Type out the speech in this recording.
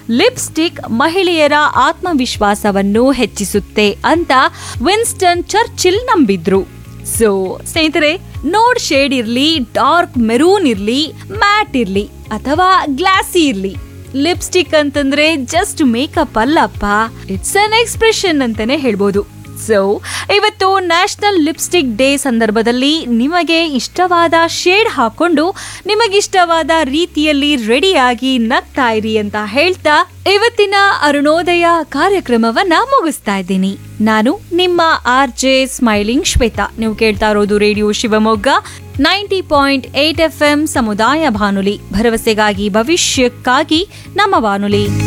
lipstick ಮಹಿಳೆಯರ ಆತ್ಮವಿಶ್ವಾಸವನ್ನು ಹೆಚ್ಚಿಸುತ್ತೆ ಅಂತ ವಿನ್ಸ್ಟನ್ ಚರ್ಚಿಲ್ ನಂಬಿದ್ರು ಸೊ ಸ್ನೇಹಿತರೆ ನೋಡ್ ಶೇಡ್ ಇರ್ಲಿ ಡಾರ್ಕ್ ಮೆರೂನ್ ಇರ್ಲಿ ಮ್ಯಾಟ್ ಇರ್ಲಿ ಅಥವಾ ಗ್ಲಾಸಿ ಇರ್ಲಿ ಲಿಪ್ಸ್ಟಿಕ್ ಅಂತಂದ್ರೆ ಜಸ್ಟ್ ಮೇಕಪ್ ಅಲ್ಲಪ್ಪ ಇಟ್ಸ್ ಅನ್ ಎಕ್ಸ್ಪ್ರೆಷನ್ ಅಂತಾನೆ ಹೇಳ್ಬೋದು ಸೊ ಇವತ್ತು ನ್ಯಾಷನಲ್ ಲಿಪ್ಸ್ಟಿಕ್ ಡೇ ಸಂದರ್ಭದಲ್ಲಿ ನಿಮಗೆ ಇಷ್ಟವಾದ ಶೇಡ್ ಹಾಕೊಂಡು ನಿಮಗಿಷ್ಟವಾದ ರೀತಿಯಲ್ಲಿ ರೆಡಿಯಾಗಿ ನಗ್ತಾ ಇರಿ ಅಂತ ಹೇಳ್ತಾ ಇವತ್ತಿನ ಅರುಣೋದಯ ಕಾರ್ಯಕ್ರಮವನ್ನ ಮುಗಿಸ್ತಾ ಇದ್ದೀನಿ ನಾನು ನಿಮ್ಮ ಆರ್ ಜೆ ಸ್ಮೈಲಿಂಗ್ ಶ್ವೇತಾ ನೀವು ಕೇಳ್ತಾ ಇರೋದು radio Shivamogga ninety point eight F M ಸಮುದಾಯ ಬಾನುಲಿ ಭರವಸೆಗಾಗಿ ಭವಿಷ್ಯಕ್ಕಾಗಿ ನಮ್ಮ ಬಾನುಲಿ